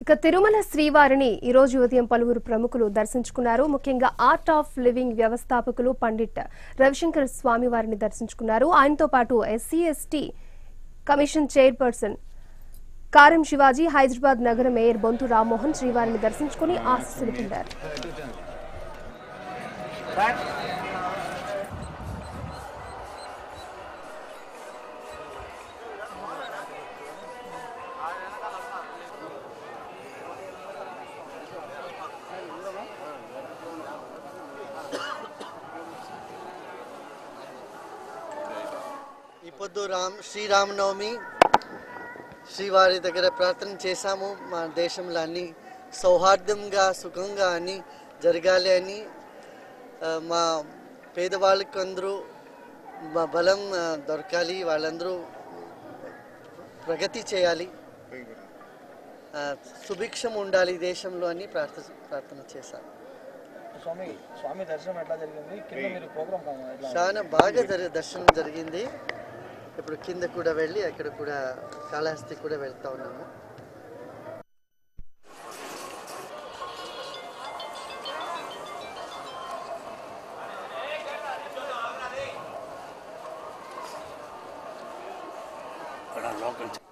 ఇక తిరుమల శ్రీవారిని ఈ రోజు ఉదయం పలువురు ప్రముఖులు దర్శించుకున్నారు ముఖ్యంగా ఆర్ట్ ఆఫ్ లివింగ్ వ్యవస్థాపకులు పండిట్ రవిశంకర్ స్వామి వారిని దర్శించుకున్నారు ఆయనతో పాటు ఎస్సీ ఎస్టీ కమిషన్ చైర్పర్సన్ కారం శివాజీ హైదరాబాద్ నగర మేయర్ బొంతు రామ్మోహన్ శ్రీవారిని దర్శించుకుని ఆశీస్సులు పొందారు ఈ పొద్దు రామ్ శ్రీరామనవమి శ్రీవారి దగ్గర ప్రార్థన చేశాము మా దేశంలో అన్ని సౌహార్దంగా సుఖంగా అన్ని జరగాలి అని ఆ, మా పేదవాళ్ళకి అందరూ మా బలం ఆ, దొరకాలి వాళ్ళందరూ ప్రగతి చేయాలి ఆ, సుభిక్షం ఉండాలి దేశంలో అని ప్రార్థన ప్రార్థన చేశాను స్వామి స్వామి దర్శనం ఎట్లా జరిగింది కింద మీరు ప్రోగ్రామ్ ఎట్లా చాలా బాగా జరి దర్శనం జరిగింది ఇప్పుడు కింద కూడా వెళ్ళి అక్కడ కూడా కాళహస్తి కూడా వెళ్తా ఉన్నాము ఇక్కడ లోకల్